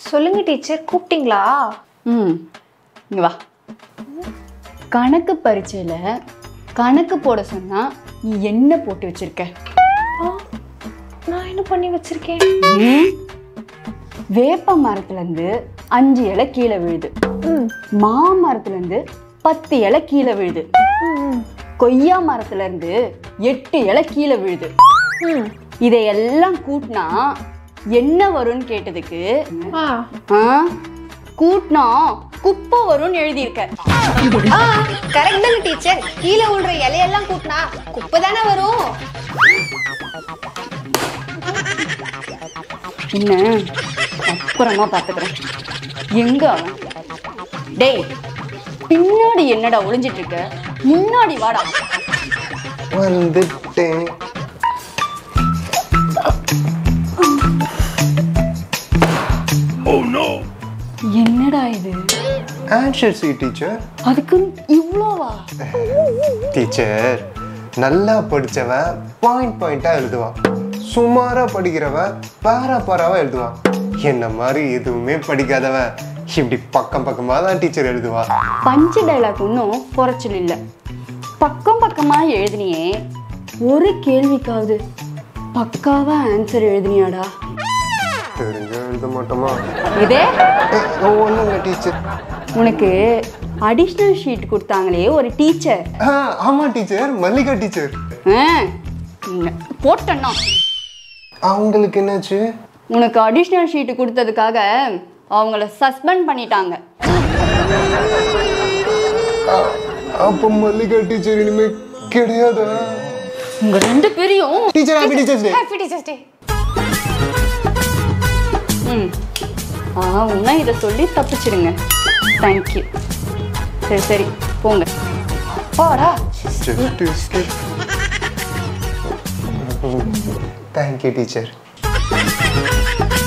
சொல்லுங்க டீச்சர் கூப்பிட்டீங்களா ம் இங்க வா கணக்கு பரீட்சையில் கணக்கு போட சொன்னா நீ என்ன போட்டு வச்சிருக்க ஆ, நான் என்ன பண்ணி வச்சிருக்கேன் ம்? வேப்ப மரத்துல இருந்து அஞ்சு இலை கீழே விழுது ம் மாமரத்துல இருந்து பத்து இலை கீழே விழுது ம், ம் கொய்யா மரத்துல இருந்து எட்டு இலை கீழே விழுது ம் இதையெல்லாம் கூட்டினா என்ன வரும்னு கேட்டதுக்கு ஆ ஆ, கூட்டினா குப்பை வரும்னு எழுதியிருக்க ஆ கரெக்ட் தானே டீச்சர் கீழே விழுற இலையெல்லாம் கூட்டினா குப்பை தானே வரும் என்ன அப்புறமா பார்த்துக்கிறேன் எங்க அவன் டேய் பின்னாடி என்னடா ஒளிஞ்சிட்டு இருக்க முன்னாடி வாடா வந்துட்டேன் என்னடா இது ஆன்சர் சி டீச்சர் அதுக்கு இவ்வளோவா டீச்சர் நல்லா படிச்சவன் பாயிண்ட் பாயிண்டா எழுதுவான் சுமாரா படிக்கிறவன் பாரா பாராவா எழுதுவான் என்ன மாதிரி எதுவுமே படிக்காதவன் இப்படி பக்கம் பக்கமா தான் டீச்சர் எழுதுவான் பஞ்சு டைலாக் ஒன்றும் குறைச்சல் இல்லை பக்கம் பக்கமா எழுதினியே ஒரு கேள்விக்காவது பக்காவா ஆன்சர் எழுதினியாடா தெரிஞ்ச எழுத மாட்டோமா இதே ஒன்றும் இல்லை டீச்சர் உனக்கு அடிஷ்னல் ஷீட் கொடுத்தாங்களே ஒரு டீச்சர் ஆ ஆமா டீச்சர் மல்லிகா டீச்சர் போட்டேன்னா அவங்களுக்கு என்னாச்சு உனக்கு அடிஷ்னல் ஷீட் கொடுத்ததுக்காக அவங்கள சஸ்பெண்ட் பண்ணிட்டாங்க அ- அப்போ மல்லிகா டீச்சர் இனிமே கிடையாதா உங்க ரெண்டு பேரையும் teacher happy teachers day happy teachers day ம் ஆ உன்னா இதை சொல்லி தப்பிச்சிடுங்க தேங்க்யூ சரி சரி போங்க போடா தேங்க்யூ டீச்சர்